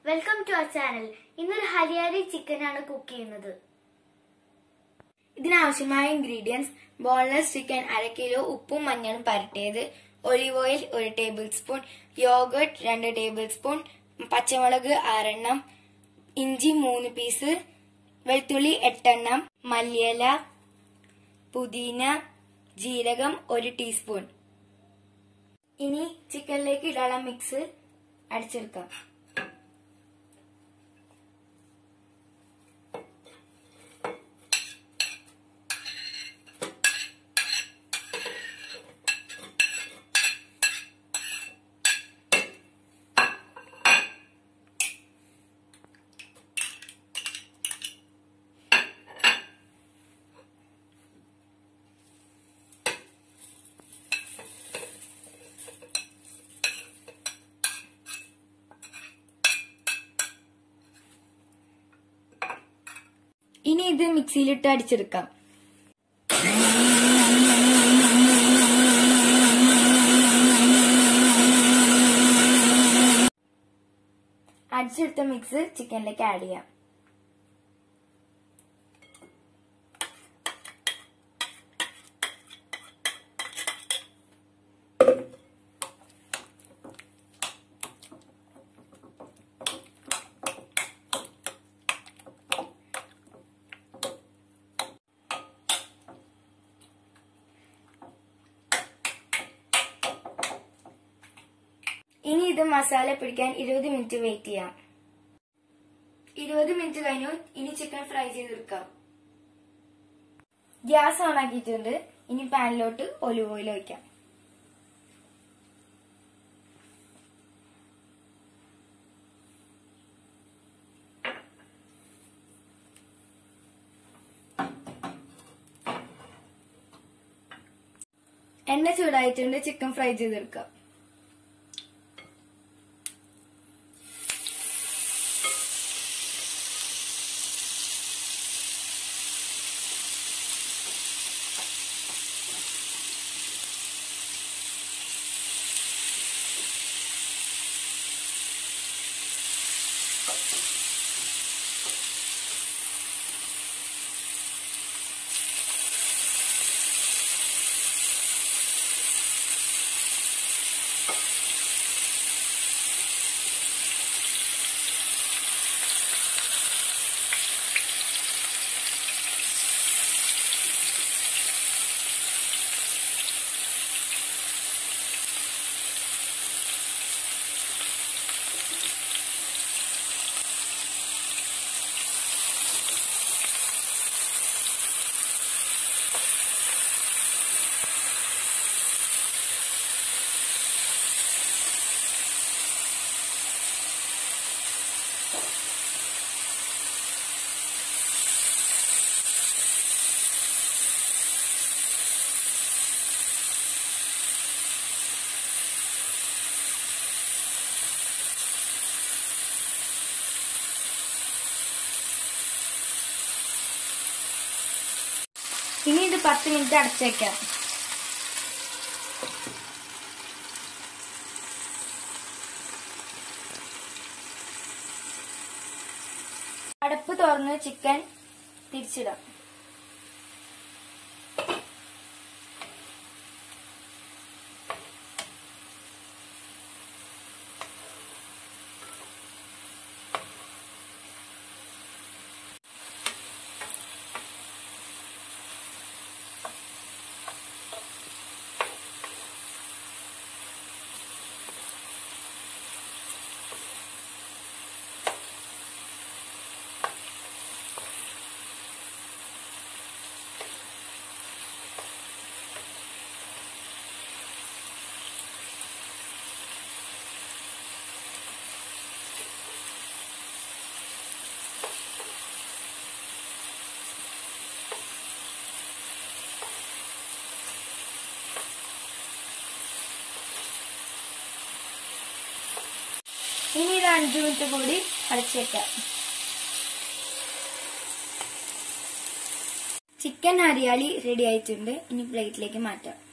welcome to our channel ഇന്നൊരു ഹരിയാരി ചിക്കനാണ് cook ചെയ്യുന്നത് ഇതിനാവശ്യമായ ഇൻഗ്രീഡിയൻസ് ബോൺലെസ് ചിക്കൻ അര കിലോ ഉപ്പും മഞ്ഞളും പരട്ടിയത് ഒലിവ് ഓയിൽ ഒരു ടേബിൾ സ്പൂൺ യോഗട്ട് രണ്ട് ടേബിൾ സ്പൂൺ പച്ചമുളക് ആറെണ്ണം ഇഞ്ചി മൂന്ന് പീസ് വെളുത്തുള്ളി എട്ടെണ്ണം മല്ലിയില പുതിന ജീരകം ഒരു ടീസ്പൂൺ ഇനി ചിക്കനിലേക്ക് ഇടാനുള്ള മിക്സ് അടിച്ചെടുക്കാം ഇനി ഇത് മിക്സിയിലിട്ട് അടിച്ചെടുക്കാം അടിച്ചെടുത്ത മിക്സ് ചിക്കനിലേക്ക് ആഡ് ചെയ്യാം ഇനി ഇത് മസാല പിടിക്കാൻ ഇരുപത് മിനിറ്റ് വെയിറ്റ് ചെയ്യാം ഇരുപത് മിനിറ്റ് കഴിഞ്ഞു ഇനി ചിക്കൻ ഫ്രൈ ചെയ്തെടുക്കാം ഗ്യാസ് ഓൺ ആക്കിയിട്ടുണ്ട് ഇനി പാനിലോട്ട് ഒലിവ് ഓയിൽ ഒഴിക്കാം എണ്ണ ചൂടായിട്ടുണ്ട് ചിക്കൻ ഫ്രൈ ചെയ്തെടുക്കാം ഇനി ഇത് പത്ത് മിനിറ്റ് അടച്ചേക്കാം അടപ്പ് തുറന്ന് ചിക്കൻ തിരിച്ചിടാം ഇനി ഇത് അഞ്ചു മിനിറ്റ് കൂടി അടച്ചേക്കാം ചിക്കൻ ഹരിയാലി റെഡി ആയിട്ടുണ്ട് ഇനി പ്ലേറ്റിലേക്ക് മാറ്റാം